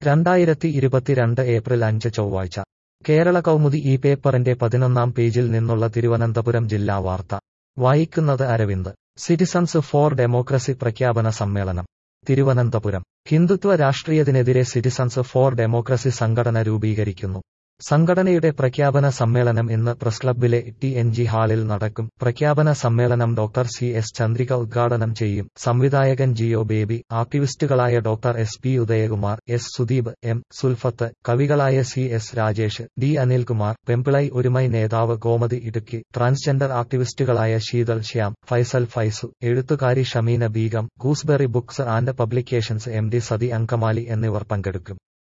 രണ്ടായിരത്തി ഇരുപത്തിരണ്ട് ഏപ്രിൽ അഞ്ച് ചൊവ്വാഴ്ച കേരള കൗമുദി ഈ പേപ്പറിന്റെ പതിനൊന്നാം പേജിൽ നിന്നുള്ള തിരുവനന്തപുരം ജില്ലാ വാർത്ത വായിക്കുന്നത് അരവിന്ദ് സിറ്റിസൺസ് ഫോർ ഡെമോക്രസി പ്രഖ്യാപന സമ്മേളനം തിരുവനന്തപുരം ഹിന്ദുത്വ രാഷ്ട്രീയത്തിനെതിരെ സിറ്റിസൺസ് ഫോർ ഡെമോക്രസി സംഘടന രൂപീകരിക്കുന്നു സംഘടനയുടെ പ്രഖ്യാപന സമ്മേളനം ഇന്ന് പ്രസ് ക്ലബ്ബിലെ ടി എൻ ജി ഹാളിൽ നടക്കും പ്രഖ്യാപന സമ്മേളനം ഡോക്ടർ സി എസ് ചന്ദ്രിക ഉദ്ഘാടനം ചെയ്യും സംവിധായകൻ ജിയോ ബേബി ആക്ടിവിസ്റ്റുകളായ doctor S P Udayakumar S Sudeep M Sulfath കവികളായ C S Rajesh D Anilkumar Pembilai Orumai നേതാവ് ഗോമതി ഇടുക്കി ട്രാൻസ്ജെൻഡർ ആക്ടിവിസ്റ്റുകളായ ശീതൾ ശ്യാം ഫൈസൽ ഫൈസു എഴുത്തുകാരി Shameena Begum Gooseberry Books and Publications M D Sathi Angamaly എന്നിവർ പങ്കെടുക്കും